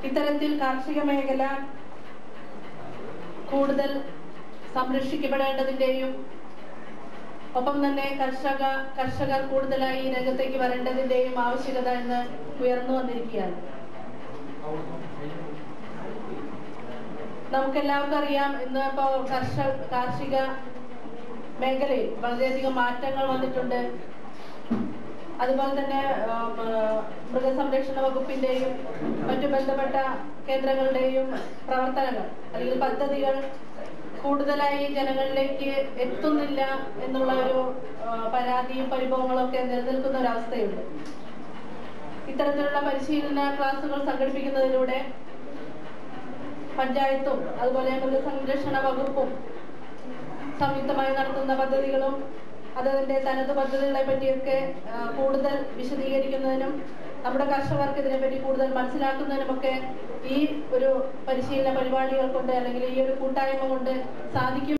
ഇത്തരത്തിൽ കാർഷിക മേഖല കൂടുതൽ സംരക്ഷിക്കപ്പെടേണ്ടതിന്റെയും ഒപ്പം തന്നെ കർഷക കർഷകർ കൂടുതലായി ഈ രംഗത്തേക്ക് വരേണ്ടതിന്റെയും ആവശ്യകത ഇന്ന് ഉയർന്നു വന്നിരിക്കുകയാണ് നമുക്കെല്ലാവർക്കും അറിയാം ഇന്ന് ഇപ്പോൾ കർഷക കാർഷിക മേഖലയിൽ വളരെയധികം മാറ്റങ്ങൾ വന്നിട്ടുണ്ട് അതുപോലെ തന്നെ ആം, ആ, മൃഗസംരക്ഷണ വകുപ്പിന്റെയും മറ്റു ബന്ധപ്പെട്ട കേന്ദ്രങ്ങളുടെയും പ്രവർത്തനങ്ങൾ അല്ലെങ്കിൽ പദ്ധതികൾ കൂടുതലായി ജനങ്ങളിലേക്ക് എത്തുന്നില്ല എന്നുള്ള ഒരു ആ, പരാതിയും പരിഭവങ്ങളും ഒക്കെ നിലനിൽക്കുന്ന ഒരു അവസ്ഥയുണ്ട് ഇത്തരത്തിലുള്ള പരിശീലന ക്ലാസുകൾ സംഘടിപ്പിക്കുന്നതിലൂടെ പഞ്ചായത്തും അതുപോലെ മൃഗസംരക്ഷണ വകുപ്പും സംയുക്തമായി നടത്തുന്ന പദ്ധതികളും അതതിന്റെ തനത് പദ്ധതികളെ പറ്റിയൊക്കെ ആ, കൂടുതൽ വിശദീകരിക്കുന്നതിനും നമ്മുടെ കർഷകർക്ക് ഇതിനെപ്പറ്റി കൂടുതൽ മനസ്സിലാക്കുന്നതിനുമൊക്കെ ഈ ഒരു പരിശീലന പരിപാടികൾ കൊണ്ട് അല്ലെങ്കിൽ ഈ ഒരു കൂട്ടായ്മ കൊണ്ട് സാധിക്കും